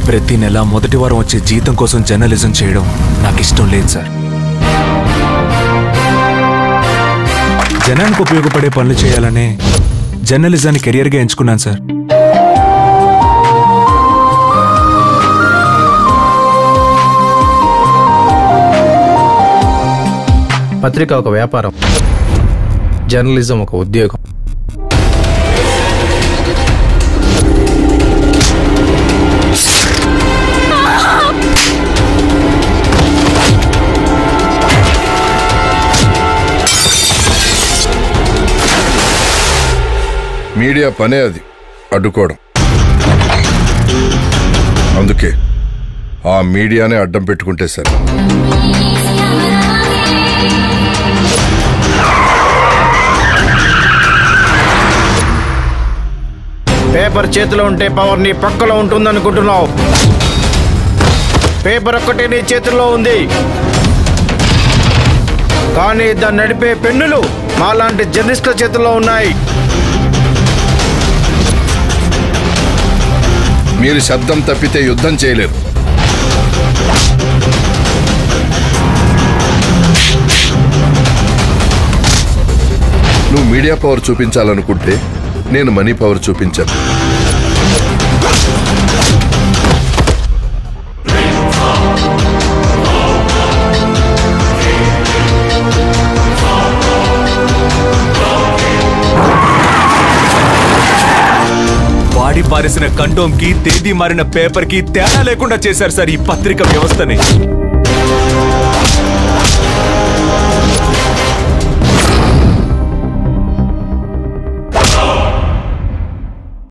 ప్రతి నెల మొదటి వారం వచ్చే జీతం కోసం జర్నలిజం చేయడం నాకు ఇష్టం లేదు సార్ జనానికి ఉపయోగపడే పనులు చేయాలనే జర్నలిజాన్ని కెరియర్గా ఎంచుకున్నాను సార్ పత్రిక ఒక వ్యాపారం జర్నలిజం ఒక ఉద్యోగం మీడియా పనే అది అడ్డుకోవడం అందుకే ఆ మీడియానే అడ్డం పెట్టుకుంటే సరే పేపర్ చేతిలో ఉంటే పవర్ నీ పక్కలో ఉంటుందనుకుంటున్నావు పేపర్ ఒక్కటే నీ చేతుల్లో ఉంది కానీ దాన్ని నడిపే పెన్నులు మాలాంటి జర్నలిస్టుల చేతుల్లో ఉన్నాయి మీరు శబ్దం తప్పితే యుద్ధం చేయలేరు నువ్వు మీడియా పవర్ చూపించాలనుకుంటే నేను మనీ పవర్ చూపించాను వాడి పారేసిన కండోమ్ కి తేదీ మారిన పేపర్ కి తేడా లేకుండా చేశారు సార్ ఈ పత్రిక వ్యవస్థని